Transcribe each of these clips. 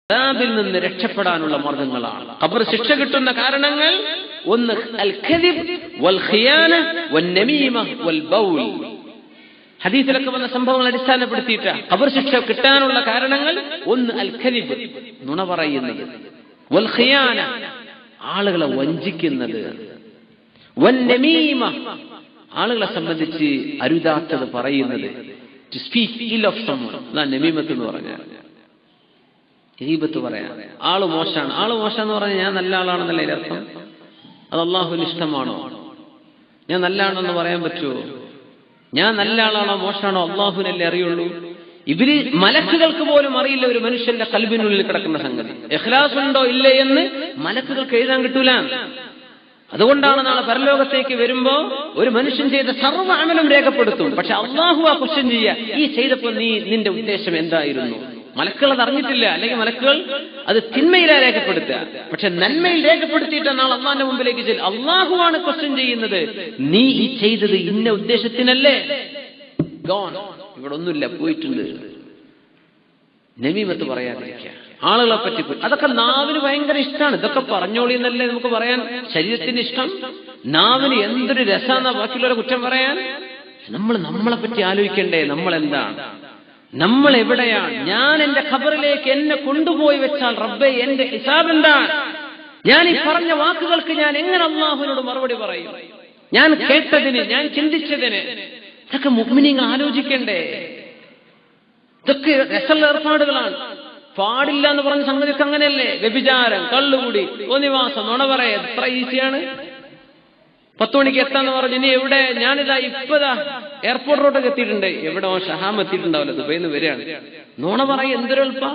അതാബിൽ നിന്ന് രക്ഷപ്പെടാനുള്ള മാർഗങ്ങളാണ് ഖബർ ശിക്ഷ കിട്ടുന്ന കാരണങ്ങൾ ഒന്ന് അൽ ഖദിബ് വൽ ഖിയാന വൻ നമീമ വൽ ബൗൽ ഹദീസിലൊക്കെ വന്ന സംഭവങ്ങൾ അടിസ്ഥാനപ്പെടുത്തിയിട്ട് ഖബർ ശിക്ഷ കിട്ടാനുള്ള കാരണങ്ങൾ ഒന്ന് അൽ ഖദിബ് നുണ പറയുന്നത് വൽ ഖിയാന ആളുകളെ വഞ്ചിക്കുന്നത് വൻ നമീമ ആളുകളെ സംബന്ധിച്ച് അരുതാത്തത് പറയുന്നത് to speak ill of someone അതാണ് നമീമത്ത് എന്ന് പറഞ്ഞാൽ ഗീബത്ത് പറയാം ആള് മോശമാണ് ആള് മോശം എന്ന് പറഞ്ഞാൽ ഞാൻ നല്ല ആളാണെന്നല്ലേ ഇതിന്റെ അർത്ഥം അത് അള്ളാഹുവിന് ഇഷ്ടമാണോ ഞാൻ നല്ല ആണെന്ന് പറയാൻ പറ്റുമോ ഞാൻ നല്ല ആളാണോ മോശമാണോ അള്ളാഹുവിനല്ലേ അറിയുള്ളൂ ഇവര് മലക്കുകൾക്ക് പോലും അറിയില്ല ഒരു മനുഷ്യന്റെ കൽബിനുള്ളിൽ കിടക്കുന്ന സംഗതി എഖ്ലാസ് ഉണ്ടോ ഇല്ലേ എന്ന് മലക്കുകൾക്ക് എഴുതാൻ കിട്ടൂല അതുകൊണ്ടാണ് നാളെ പരലോകത്തേക്ക് വരുമ്പോ ഒരു മനുഷ്യൻ ചെയ്ത സർവ്വ അമലും രേഖപ്പെടുത്തും പക്ഷെ അള്ളാഹു ആ ക്വസ്റ്റ്യൻ ചെയ്യുക ഈ ചെയ്തപ്പോ നീ നിന്റെ ഉദ്ദേശം എന്തായിരുന്നു മലക്കുകൾ അത് അറിഞ്ഞിട്ടില്ല അല്ലെങ്കിൽ മലക്കുകൾ അത് തിന്മയിലാ രേഖപ്പെടുത്തുക പക്ഷെ നന്മയിൽ രേഖപ്പെടുത്തിയിട്ട് നാളെ അള്ളാന്റെ മുമ്പിലേക്ക് ചെല്ലും അള്ളാഹുവാണ് ക്വസ്റ്റ്യൻ ചെയ്യുന്നത് നീ ഈ ചെയ്തത് ഇന്ന ഉദ്ദേശത്തിനല്ലേ ഗോൺ ഇവിടെ ഒന്നുമില്ല പോയിട്ടുണ്ട് നമീമത്ത് പറയാതിരിക്കുക ആളുകളെ പറ്റി പോയി അതൊക്കെ നാവിന് ഭയങ്കര ഇഷ്ടമാണ് ഇതൊക്കെ പറഞ്ഞോളി എന്നല്ലേ നമുക്ക് പറയാൻ ശരീരത്തിന് ഇഷ്ടം നാവിന് എന്തൊരു രസാന്ന ബാക്കിയുള്ളവരെ കുറ്റം പറയാൻ നമ്മൾ നമ്മളെ പറ്റി ആലോചിക്കണ്ടേ നമ്മൾ എന്താണ് നമ്മൾ എവിടെയാണ് ഞാൻ എന്റെ ഖബറിലേക്ക് എന്നെ കൊണ്ടുപോയി വെച്ചാൽ റബ്ബെ എന്റെ ഹിസാബ് എന്താണ് ഞാൻ ഈ പറഞ്ഞ വാക്കുകൾക്ക് ഞാൻ എങ്ങനെ അള്ളാഹുവിനോട് മറുപടി പറയും ഞാൻ കേട്ടതിന് ഞാൻ ചിന്തിച്ചതിന് ഇതൊക്കെ മുഗ്മിനിങ്ങൾ ആലോചിക്കണ്ടേ ഇതൊക്കെ രസമുള്ള ഏർപ്പാടുകളാണ് പാടില്ല എന്ന് പറഞ്ഞ സംഗതിക്ക് അങ്ങനെയല്ലേ വ്യഭിചാരം കള്ളുകൂടി ഒന്നിവാസം നുണ പറയാ എത്ര ഈസിയാണ് പത്ത് മണിക്ക് എത്താന്ന് പറഞ്ഞു ഇനി എവിടെ ഞാനിതാ ഇപ്പതാ എയർപോർട്ട് റോഡൊക്കെ എത്തിയിട്ടുണ്ട് എവിടെ ഷഹാം എത്തിയിട്ടുണ്ടാവില്ല ദുബൈന്ന് വരികയാണ് നുണ പറയ എന്തൊരു എളുപ്പ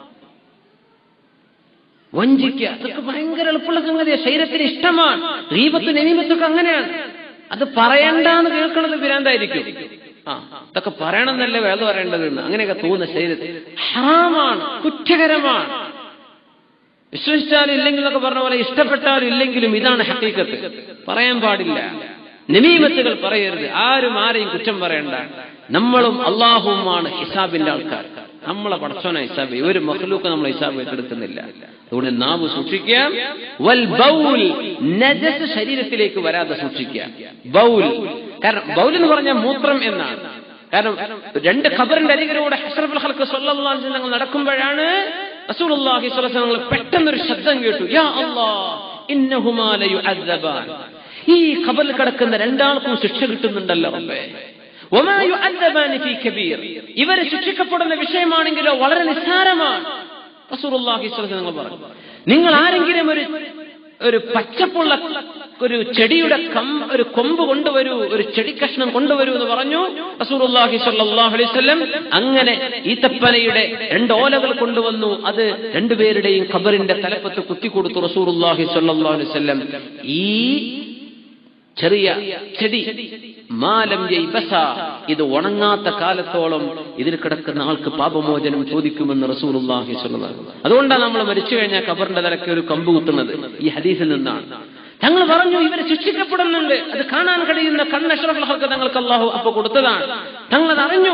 വഞ്ചിക്കുക അതൊക്കെ ഭയങ്കര എളുപ്പമുള്ള സംഗതിയാണ് ശരീരത്തിന് ഇഷ്ടമാണ് ദീപത്ത് നെനീമത്തൊക്കെ അങ്ങനെയാണ് അത് പറയണ്ടെന്ന് കേൾക്കുന്നത് വിരാന്തായിരിക്കും ആ ഇതൊക്കെ പറയണമെന്നല്ലേ വേദം പറയേണ്ടതെന്ന് അങ്ങനെയൊക്കെ തോന്നുന്ന ശരീരത്തിൽ ഹറാമാണ് കുറ്റകരമാണ് വിശ്വസിച്ചാലും ഇല്ലെങ്കിൽ എന്നൊക്കെ പറഞ്ഞ പോലെ ഇഷ്ടപ്പെട്ടാലും ഇല്ലെങ്കിലും ഇതാണ് ഹക്കീക്കത്ത് പറയാൻ പാടില്ല നിമീമത്തുകൾ പറയരുത് ആരും ആരെയും കുറ്റം പറയണ്ട നമ്മളും അള്ളാഹുവുമാണ് ഹിസാബിന്റെ ആൾക്കാർ നമ്മളെ പടച്ചോന ഹിസാബ് ഒരു മഹ്ലൂക്ക് നമ്മളെ ഹിസാബ് ഏറ്റെടുക്കുന്നില്ല അതുകൊണ്ട് നാവ് സൂക്ഷിക്കുക വൽ ബൗൽ നജസ് ശരീരത്തിലേക്ക് വരാതെ സൂക്ഷിക്കുക ബൗൽ കാരണം ബൗൽ എന്ന് പറഞ്ഞാൽ മൂത്രം എന്നാണ് കാരണം രണ്ട് ഖബറിന്റെ അരികിലൂടെ ഹസ്രഫുൽ ഹൽക്ക് സല്ലല്ലാഹു അലൈഹി വസല്ലം നടക്കുമ്പോഴാണ് റസൂലുള്ളാഹി സ്വല്ലല്ലാഹു അലൈഹി വസല്ലം പെട്ടെന്നൊരു ശബ്ദം കേട്ടു യാ അല്ലാഹ് ഇന്നഹുമാ ലയുഅദ്ദബാൻ ഈ ഖബറിൽ കിടക്കുന്ന രണ്ടാൾക്കും ശിക്ഷ കിട്ടുന്നുണ്ടല്ലോ റബ്ബേ വമാ യുഅദ്ദബാനി ഫീ കബീർ ഇവരെ ശിക്ഷിക്കപ്പെടുന്ന വിഷയമാണെങ്കിലോ വളരെ നിസ്സാരമാണ് റസൂലുള്ളാഹി സ്വല്ലല്ലാഹു അലൈഹി വസല്ലം പറഞ്ഞു നിങ്ങൾ ആരെങ്കിലും ഒരു ഒരു പച്ചപ്പുള്ള ഒരു ചെടിയുടെ കം ഒരു കൊമ്പ് കൊണ്ടുവരൂ ഒരു ചെടി കഷ്ണം കൊണ്ടുവരൂ എന്ന് പറഞ്ഞു റസൂലുള്ളാഹി സ്വല്ലല്ലാഹു അലൈഹി വസല്ലം അങ്ങനെ ഈത്തപ്പനയുടെ രണ്ട് ഓലകൾ കൊണ്ടുവന്നു അത് രണ്ടുപേരുടെയും ഖബറിന്റെ തലപ്പത്ത് കുത്തിക്കൊടുത്തു റസൂലുള്ളാഹി സ്വല്ലല്ലാഹു അലൈഹി വസല്ലം ഈ ചെറിയ ചെടി മാലം ജൈബസ ഇത് ഉണങ്ങാത്ത കാലത്തോളം ഇതിൽ കിടക്കുന്ന ആൾക്ക് പാപമോചനം ചോദിക്കുമെന്ന് റസൂലുള്ളാഹി സ്വല്ലല്ലാഹു അലൈഹി വസല്ലം അതുകൊണ്ടാണ് നമ്മൾ മരിച്ചു കഴിഞ്ഞാൽ ഖബറിന്റെ തലക്ക് ഒരു കമ്പ് കുത്തുന്നത് ഈ ഹദീസിൽ നിന്നാണ് തങ്ങൾ പറഞ്ഞു ഇവർ ശിക്ഷിക്കപ്പെടുന്നുണ്ട് അത് കാണാൻ കഴിയുന്ന കണ്ണഷറഫുകൾക്ക് തങ്ങൾക്ക് അള്ളാഹു അപ്പൊ കൊടുത്തതാണ് തങ്ങൾ അത് അറിഞ്ഞു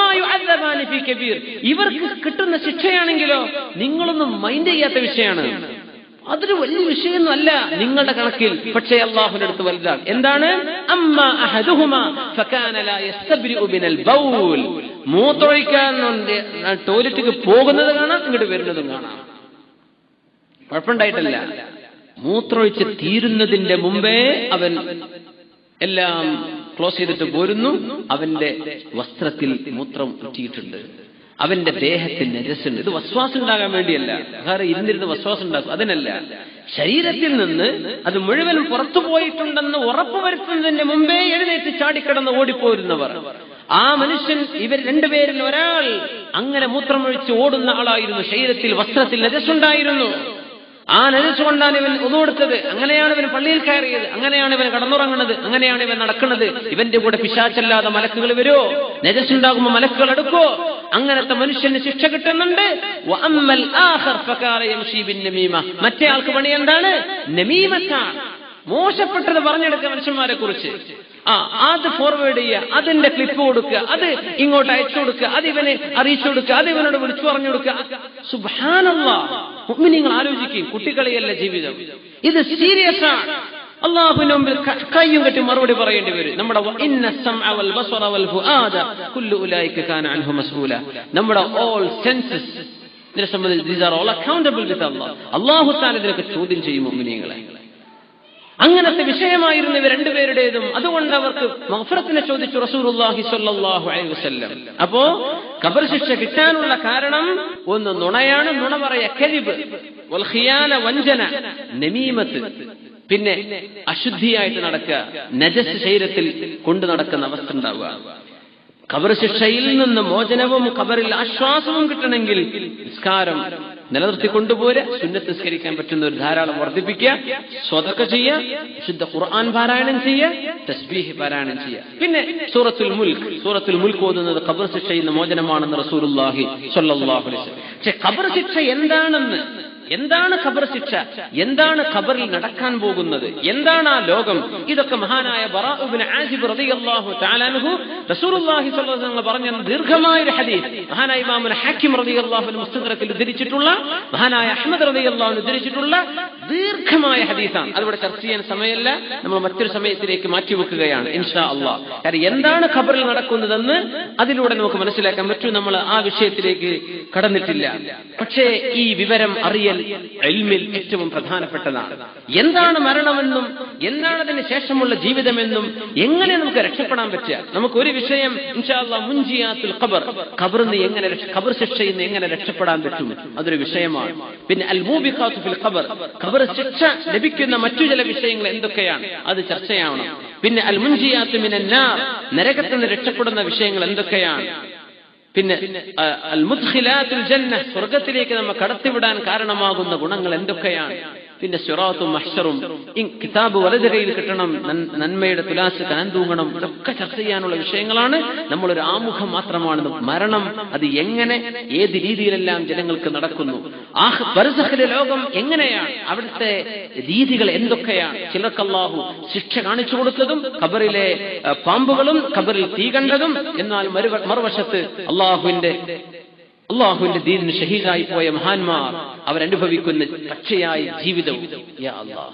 ഇവർക്ക് കിട്ടുന്ന ശിക്ഷയാണെങ്കിലോ നിങ്ങളൊന്നും മൈൻഡ് ചെയ്യാത്ത വിഷയമാണ് അതൊരു വലിയ വിഷയമൊന്നും അല്ല നിങ്ങളുടെ കണക്കിൽ പക്ഷേ അള്ളാഹുവിന്റെ അടുത്ത് വലുതാണ് എന്താണ് അമ്മ അഹദുഹുമാ ഫകാന ലാ യസ്തബ്രിഉ മിനൽ ബൗൽ മൂത്രമൊഴിക്കാൻ ടോയ്ലറ്റിക്ക് പോകുന്നത് കാണാം ഇങ്ങോട്ട് വരുന്നതും കാണാം കുഴപ്പമുണ്ടായിട്ടില്ല മൂത്രമൊഴിച്ച് തീരുന്നതിന്റെ മുമ്പേ അവൻ എല്ലാം ക്ലോസ് ചെയ്തിട്ട് പോരുന്നു അവന്റെ വസ്ത്രത്തിൽ മൂത്രം ഉറ്റിയിട്ടുണ്ട് അവന്റെ ദേഹത്തിൽ നജസ്സുണ്ട് ഇത് വസ്വാസം ഉണ്ടാകാൻ വേണ്ടിയല്ല വേറെ ഇരുന്നിരുന്ന് വസ്വാസം ഉണ്ടാക്കും അതിനല്ല ശരീരത്തിൽ നിന്ന് അത് മുഴുവനും പുറത്തു പോയിട്ടുണ്ടെന്ന് ഉറപ്പുവരുത്തുന്നതിന് മുമ്പേ എഴുന്നേറ്റ് ചാടിക്കിടന്ന് ഓടിപ്പോരുന്നവർ ആ മനുഷ്യൻ ഇവർ രണ്ടുപേരിൽ ഒരാൾ അങ്ങനെ മൂത്രമൊഴിച്ച് ഓടുന്ന ആളായിരുന്നു ശരീരത്തിൽ വസ്ത്രത്തിൽ നജസ്സുണ്ടായിരുന്നു ആ നനച്ചു കൊണ്ടാണ് ഇവൻ ഒന്നുകൊടുത്തത് അങ്ങനെയാണ് ഇവൻ പള്ളിയിൽ കയറിയത് അങ്ങനെയാണ് ഇവൻ കടന്നുറങ്ങുന്നത് അങ്ങനെയാണ് ഇവൻ നടക്കുന്നത് ഇവന്റെ കൂടെ പിശാച്ചല്ലാതെ മലക്കുകൾ വരുമോ നജസുണ്ടാകുമ്പോ മലക്കുകൾ എടുക്കോ അങ്ങനത്തെ മനുഷ്യന് ശിക്ഷ കിട്ടുന്നുണ്ട് മറ്റേ ആൾക്ക് പണി എന്താണ് നമീമത്താണ് മോശപ്പെട്ടത് പറഞ്ഞെടുക്കുക മനുഷ്യന്മാരെ കുറിച്ച് ആ അത് ഫോർവേഡ് ചെയ്യുക അതിന്റെ ക്ലിപ്പ് കൊടുക്കുക അത് ഇങ്ങോട്ട് അയച്ചു കൊടുക്കുക അത് ഇവനെ അറിയിച്ചു കൊടുക്കുക അത് ഇവനോട് വിളിച്ചു പറഞ്ഞു കൊടുക്കുക സുബാനല്ല നിങ്ങൾ ആലോചിക്കും കുട്ടികളിയല്ല ജീവിതം ഇത് സീരിയസ് ആണ് അള്ളാഹുവിന് മുമ്പിൽ ക- കയ്യും കെട്ടി മറുപടി പറയേണ്ടി വരും നമ്മുടെ വ- ഇന്ന സമഅ വൽ ബസറ വൽ ഫുആദ കുല്ലു ഉലൈക കാന അൻഹു മസ്ഊല നമ്മുടെ ഓൾ സെൻസസ് ഇതിനെ സംബന്ധിച്ച് these are all accountable with Allah അള്ളാഹു താൻ ഇതിനൊക്കെ ചോദ്യം ചെയ്യും മുഅ്മിനീങ്ങളെ അങ്ങനത്തെ വിഷയമായിരുന്നു ഇവർ രണ്ടുപേരുടേതും അതുകൊണ്ട് അവർക്ക് മഫറത്തിനെ ചോദിച്ചു റസൂലുള്ളാഹി സ്വല്ലല്ലാഹു അലൈഹി വസല്ലം അപ്പോ ഖബർ ശിക്ഷ കിട്ടാനുള്ള കാരണം ഒന്ന് നുണയാണ് നുണ പറയ കലിബ് വൽ ഖിയാന വഞ്ചന നമീമത്ത് പിന്നെ അശുദ്ധിയായിട്ട് നടക്കുക നജസ് ശരീരത്തിൽ കൊണ്ടു നടക്കുന്ന അവസ്ഥ ഉണ്ടാവുക ഖബർ ശിക്ഷയിൽ നിന്ന് മോചനവും ഖബറിൽ ആശ്വാസവും കിട്ടണമെങ്കിൽ നിസ്കാരം നിലനിർത്തി കൊണ്ടുപോരെ സുന്നത്ത് നിസ്കരിക്കാൻ പറ്റുന്ന ഒരു ധാരാളം വർദ്ധിപ്പിക്കുക സ്വതക്ക ചെയ്യുക ശുദ്ധ ഖുർആൻ പാരായണം ചെയ്യുക തസ്ബീഹ് പാരായണം ചെയ്യുക പിന്നെ സൂറത്തുൽ മുൽക്ക് സൂറത്തുൽ മുൽക്ക് ഓതുന്നത് ഖബർ ശിക്ഷയിൽ നിന്ന് മോചനമാണെന്ന് റസൂലുള്ളാഹി സ്വല്ലല്ലാഹു അലൈഹി വസല്ലം പക്ഷെ ഖബർ ശിക്ഷ എന്താണെന്ന് എന്താണ് ഖബർ ശിക്ഷ എന്താണ് ഖബറിൽ നടക്കാൻ പോകുന്നത് എന്താണ് ആ ലോകം ഇതൊക്കെ മഹാനായ ബറാഉബിൻ ആസിബ് റളിയല്ലാഹു തആല അൻഹു റസൂലുള്ളാഹി സ്വല്ലല്ലാഹു അലൈഹി വസല്ലം പറഞ്ഞ ദീർഘമായ ഒരു ഹദീസ് മഹാനായ ഇമാമുൽ ഹാക്കിം റളിയല്ലാഹു അൻഹു മുസ്തദ്രക്കിൽ ഉദ്ധരിച്ചിട്ടുള്ള മഹാനായ അഹ്മദ് റളിയല്ലാഹു അൻഹു ഉദ്ധരിച്ചിട്ടുള്ള ദീർഘമായ ഹദീസാണ് അതിവിടെ ചർച്ച ചെയ്യാൻ സമയമല്ല നമ്മൾ മറ്റൊരു സമയത്തിലേക്ക് മാറ്റിവെക്കുകയാണ് ഇൻഷാ അള്ളാഹ് കാരണം എന്താണ് ഖബറിൽ നടക്കുന്നതെന്ന് അതിലൂടെ നമുക്ക് മനസ്സിലാക്കാൻ പറ്റും നമ്മൾ ആ വിഷയത്തിലേക്ക് കടന്നിട്ടില്ല പക്ഷേ ഈ വിവരം അറിയൽ എൽമിൽ ഏറ്റവും പ്രധാനപ്പെട്ടതാണ് എന്താണ് മരണമെന്നും എന്താണ് അതിന് ശേഷമുള്ള ജീവിതമെന്നും എങ്ങനെ നമുക്ക് രക്ഷപ്പെടാൻ പറ്റുക നമുക്ക് ഒരു വിഷയം ഇൻഷാല്ല മുൻജിയാത്തുൽ ഖബർ ഖബറിൽ നിന്ന് എങ്ങനെ രക്ഷ- ഖബർ ശിക്ഷയിൽ നിന്ന് എങ്ങനെ രക്ഷപ്പെടാൻ പറ്റും അതൊരു വിഷയമാണ് പിന്നെ അൽ മൂബിഖാത്തു ഫിൽ ഖബർ ഖബർ ശിക്ഷ ലഭിക്കുന്ന മറ്റു ചില വിഷയങ്ങൾ എന്തൊക്കെയാണ് അത് ചർച്ചയാവണം പിന്നെ അൽ മുൻജിയാത്ത് മിനന്നാർ നരകത്തിൽ നിന്ന് രക്ഷപ്പെടുന്ന വിഷയങ്ങൾ എന്തൊക്കെയാണ് പിന്നെ ആ, അൽ മുദ്ഖിലാത്തുൽ ജന്ന സ്വർഗത്തിലേക്ക് നമ്മെ കടത്തിവിടാൻ കാരണമാകുന്ന ഗുണങ്ങൾ എന്തൊക്കെയാണ് പിന്നെ സിറാത്തും മഹ്ഷറും ഈ കിതാബ് വലത് കയ്യിൽ കിട്ടണം നൻ- നന്മയുടെ തുലാസ് കനം തൂങ്ങണം ഇതൊക്കെ ചർച്ച ചെയ്യാനുള്ള വിഷയങ്ങളാണ് നമ്മളൊരു ആമുഖം മാത്രമാണ് മരണം അത് എങ്ങനെ ഏത് രീതിയിലെല്ലാം ജനങ്ങൾക്ക് നടക്കുന്നു ആ ബർസഖിലെ ലോകം എങ്ങനെയാണ് അവിടുത്തെ രീതികൾ എന്തൊക്കെയാണ് ചിലർക്ക് അല്ലാഹു ശിക്ഷ കാണിച്ചു കൊടുത്തതും ഖബറിലെ ആ, പാമ്പുകളും ഖബറിൽ തീ കണ്ടതും എന്നാൽ മറുവ- മറുവശത്ത് അള്ളാഹുവിന്റെ അള്ളാഹുവിന്റെ ദീനിന് ഷഹീദായി പോയ മഹാന്മാർ അവരനുഭവിക്കുന്ന പച്ചയായ ജീവിതവും യാ അല്ലാഹ്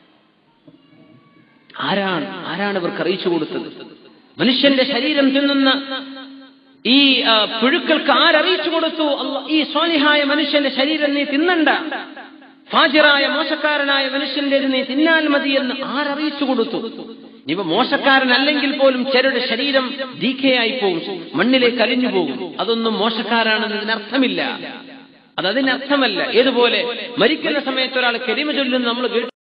ആരാണ് ആരാണ് ഇവർക്ക് അറിയിച്ചു കൊടുത്തത് മനുഷ്യന്റെ ശരീരം തിന്നുന്ന ഈ ആ, പുഴുക്കൾക്ക് ആരറിയിച്ചു കൊടുത്തു അല്ലാ- ഈ സ്വാലിഹായ മനുഷ്യന്റെ ശരീരം നീ തിന്നണ്ട ഫാജിറായ മോശക്കാരനായ മനുഷ്യന്റെ നീ തിന്നാൽ മതി എന്ന് ആരറിയിച്ചു കൊടുത്തു ഇനിയിപ്പോ മോശക്കാരനല്ലെങ്കിൽ പോലും ചിലരുടെ ശരീരം ദീഖയായി പോകും മണ്ണിലേക്ക് അലിഞ്ഞു പോകും അതൊന്നും മോശക്കാരാണെന്ന് ഇതിനർത്ഥമില്ല അത് അതിനർത്ഥമല്ല ഏതുപോലെ മരിക്കുന്ന സമയത്ത് ഒരാൾ കെരിമ ചൊല്ലുന്ന നമ്മൾ കേട്ടു